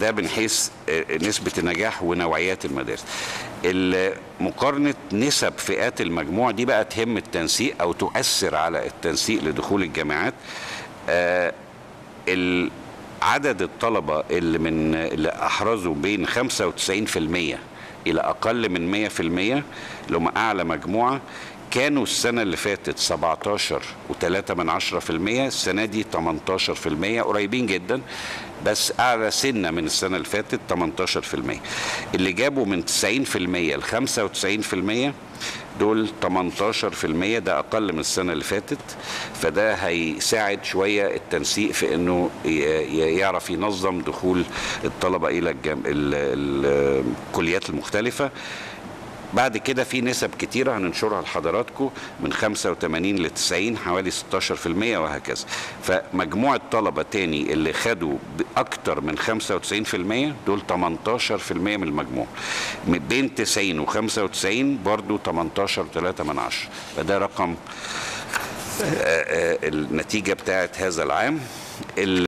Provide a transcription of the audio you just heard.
ده من حيث نسبة النجاح ونوعيات المدارس مقارنة نسب فئات المجموع دي بقى تهم التنسيق أو تؤثر على التنسيق لدخول الجامعات آه عدد الطلبة اللي من اللي أحرزوا بين 95% إلى أقل من 100% اللي هم أعلى مجموعة كانوا السنة اللي فاتت 17 و3 من 10% السنة دي 18% قريبين جدا بس أعلى سنة من السنة اللي فاتت 18% اللي جابوا من 90% ل 95% دول 18% ده اقل من السنه اللي فاتت فده هيساعد شويه التنسيق في انه يعرف ينظم دخول الطلبه الى الجم... الكليات المختلفه بعد كده في نسب كتيرة هننشرها لحضراتكم من 85 ل 90 حوالي 16% وهكذا فمجموع الطلبة تاني اللي خدوا أكتر من 95% دول 18% من المجموع بين 90 و 95 برضو 18 3 من 10 فده رقم النتيجة بتاعت هذا العام